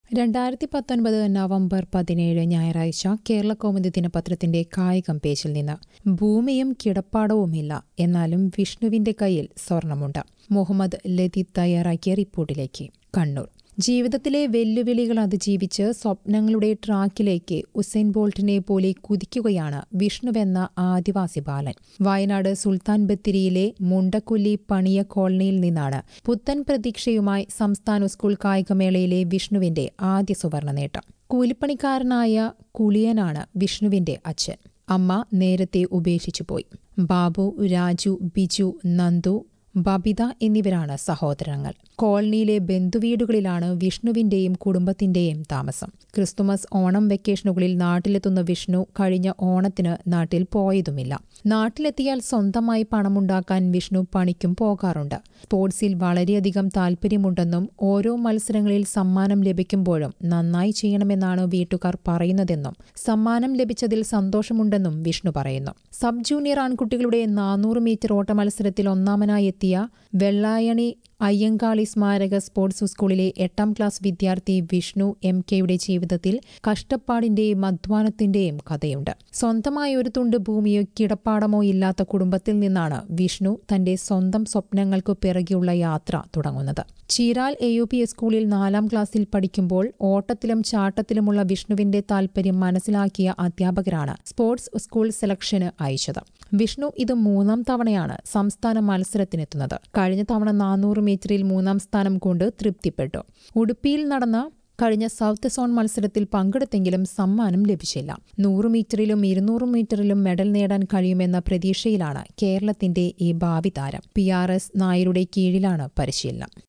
രണ്ടായിരത്തി പത്തൊൻപത് നവംബർ പതിനേഴ് ഞായറാഴ്ച കേരള കൗമുദി ദിനപത്രത്തിന്റെ കായികം പേജിൽ നിന്ന് ഭൂമിയും കിടപ്പാടവുമില്ല എന്നാലും വിഷ്ണുവിന്റെ കയ്യിൽ സ്വർണമുണ്ട് മുഹമ്മദ് ലതീദ് തയ്യാറാക്കിയ റിപ്പോർട്ടിലേക്ക് കണ്ണൂർ ജീവിതത്തിലെ വെല്ലുവിളികൾ അതിജീവിച്ച് സ്വപ്നങ്ങളുടെ ട്രാക്കിലേക്ക് ഉസൈൻ ബോൾട്ടിനെ പോലെ കുതിക്കുകയാണ് വിഷ്ണുവെന്ന ആദിവാസി ബാലൻ വയനാട് സുൽത്താൻ ബത്തിരിയിലെ മുണ്ടക്കൊല്ലി പണിയ കോളനിയിൽ നിന്നാണ് പുത്തൻ പ്രതീക്ഷയുമായി സംസ്ഥാന സ്കൂൾ കായികമേളയിലെ വിഷ്ണുവിന്റെ ആദ്യ സുവർണ നേട്ടം കൂലിപ്പണിക്കാരനായ കുളിയനാണ് വിഷ്ണുവിന്റെ അച്ഛൻ അമ്മ നേരത്തെ ഉപേക്ഷിച്ചുപോയി ബാബു രാജു ബിജു നന്ദു ബബിത എന്നിവരാണ് സഹോദരങ്ങൾ കോളനിയിലെ ബന്ധുവീടുകളിലാണ് വിഷ്ണുവിന്റെയും കുടുംബത്തിന്റെയും താമസം ക്രിസ്തുമസ് ഓണം വെക്കേഷനുകളിൽ നാട്ടിലെത്തുന്ന വിഷ്ണു കഴിഞ്ഞ ഓണത്തിന് നാട്ടിൽ പോയതുമില്ല നാട്ടിലെത്തിയാൽ സ്വന്തമായി പണമുണ്ടാക്കാൻ വിഷ്ണു പണിക്കും പോകാറുണ്ട് സ്പോർട്സിൽ വളരെയധികം താൽപ്പര്യമുണ്ടെന്നും ഓരോ മത്സരങ്ങളിൽ സമ്മാനം ലഭിക്കുമ്പോഴും നന്നായി ചെയ്യണമെന്നാണ് വീട്ടുകാർ പറയുന്നതെന്നും സമ്മാനം ലഭിച്ചതിൽ സന്തോഷമുണ്ടെന്നും വിഷ്ണു പറയുന്നു സബ് ജൂനിയർ ആൺകുട്ടികളുടെ നാനൂറ് മീറ്റർ ഓട്ട മത്സരത്തിൽ ഒന്നാമനായി എത്തിയ വെള്ളായണി അയ്യങ്കാളി സ്മാരക സ്പോർട്സ് സ്കൂളിലെ എട്ടാം ക്ലാസ് വിദ്യാർത്ഥി വിഷ്ണു എം കെയുടെ ജീവിതത്തിൽ കഷ്ടപ്പാടിന്റെയും അധ്വാനത്തിന്റെയും കഥയുണ്ട് സ്വന്തമായ ഒരു തുണ്ട് ഭൂമിയോ കിടപ്പാടമോ ഇല്ലാത്ത കുടുംബത്തിൽ നിന്നാണ് വിഷ്ണു തന്റെ സ്വന്തം സ്വപ്നങ്ങൾക്കു പിറകെയുള്ള യാത്ര തുടങ്ങുന്നത് ചീരാൽ എ യു പി സ്കൂളിൽ നാലാം ക്ലാസ്സിൽ പഠിക്കുമ്പോൾ ഓട്ടത്തിലും ചാട്ടത്തിലുമുള്ള വിഷ്ണുവിന്റെ താൽപര്യം മനസ്സിലാക്കിയ അധ്യാപകരാണ് സ്പോർട്സ് സ്കൂൾ സെലക്ഷന് അയച്ചത് വിഷ്ണു ഇത് മൂന്നാം തവണയാണ് സംസ്ഥാന മത്സരത്തിനെത്തുന്നത് കഴിഞ്ഞ തവണ നാനൂറ് മീറ്ററിൽ മൂന്നാം സ്ഥാനം കൊണ്ട് തൃപ്തിപ്പെട്ടു ഉടുപ്പിയിൽ നടന്ന കഴിഞ്ഞ സൗത്ത് സോൺ മത്സരത്തിൽ പങ്കെടുത്തെങ്കിലും സമ്മാനം ലഭിച്ചില്ല നൂറ് മീറ്ററിലും ഇരുന്നൂറ് മീറ്ററിലും മെഡൽ നേടാൻ കഴിയുമെന്ന പ്രതീക്ഷയിലാണ് കേരളത്തിന്റെ ഈ ഭാവി താരം പി ആർ എസ് നായരുടെ കീഴിലാണ് പരിശീലനം